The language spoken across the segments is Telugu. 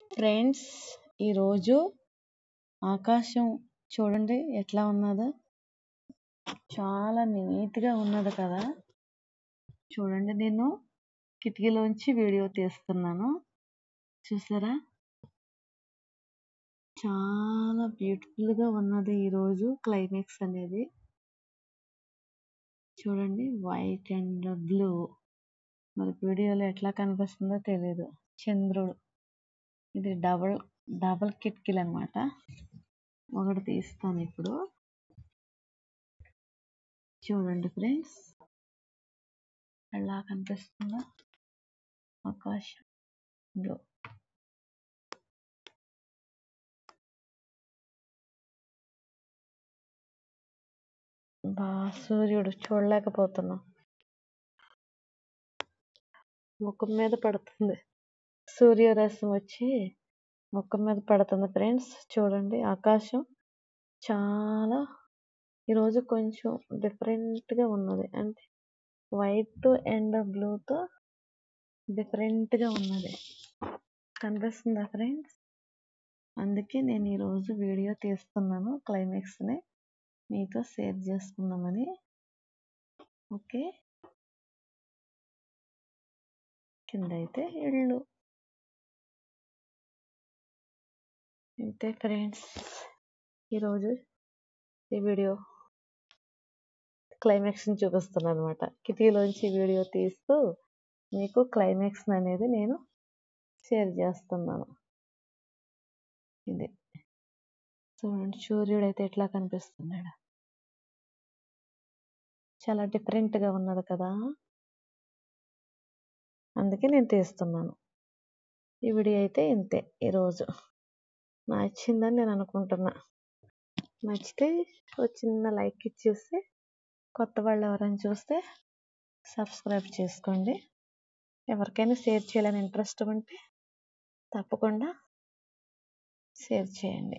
ఫ్రెండ్స్ ఈరోజు ఆకాశం చూడండి ఎట్లా ఉన్నదో చాలా నీట్గా ఉన్నది కదా చూడండి నేను కిటికీలోంచి వీడియో తీస్తున్నాను చూసారా చాలా బ్యూటిఫుల్గా ఉన్నది ఈరోజు క్లైమాక్స్ అనేది చూడండి వైట్ అండ్ బ్లూ మరి వీడియోలో ఎట్లా కనిపిస్తుందో తెలియదు చంద్రుడు ఇది డబల్ డబల్ కిటికీలు అనమాట ఒకటి తీస్తాను ఇప్పుడు చూడండి ఫ్రెండ్స్ ఎలా కనిపిస్తుందో ఆకాశం బ్లూ బా సూర్యుడు చూడలేకపోతున్నా ముఖం మీద పడుతుంది సూర్యరశ్మి వచ్చి ముఖం మీద పడుతుంది ఫ్రెండ్స్ చూడండి ఆకాశం చాలా ఈరోజు కొంచెం డిఫరెంట్గా ఉన్నది అంటే వైట్ అండ్ బ్లూతో డిఫరెంట్గా ఉన్నది కనిపిస్తుందా ఫ్రెండ్స్ అందుకే నేను ఈరోజు వీడియో తీస్తున్నాను క్లైమాక్స్ని మీతో షేర్ చేసుకుందామని ఓకే కింద అయితే ఇళ్ళు అంతే ఫ్రెండ్స్ ఈరోజు ఈ వీడియో క్లైమాక్స్ని చూపిస్తున్నాను అనమాట కిటికీలోంచి వీడియో తీస్తూ మీకు క్లైమాక్స్ అనేది నేను షేర్ చేస్తున్నాను ఇది చూడండి సూర్యుడు అయితే ఎట్లా కనిపిస్తున్నాడు చాలా డిఫరెంట్గా ఉన్నది కదా అందుకే నేను తీస్తున్నాను ఈ వీడియో అయితే ఇంతే ఈరోజు నచ్చిందని నేను అనుకుంటున్నా నచ్చితే ఒక చిన్న లైక్ ఇచ్చేసి కొత్త వాళ్ళు ఎవరైనా చూస్తే సబ్స్క్రైబ్ చేసుకోండి ఎవరికైనా షేర్ చేయాలని ఇంట్రెస్ట్ ఉంటే తప్పకుండా షేర్ చేయండి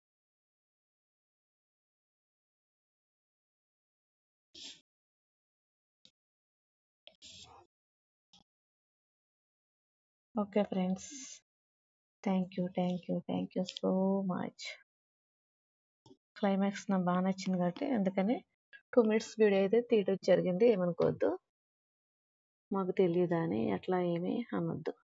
okay friends thank you thank you thank you so much climax నాకు బాగా నచ్చింది కాబట్టి అందుకని టూ మినిట్స్ వీడియో అయితే తీయడం జరిగింది ఏమనుకోవద్దు మాకు తెలియదా అని అట్లా ఏమీ అనొద్దు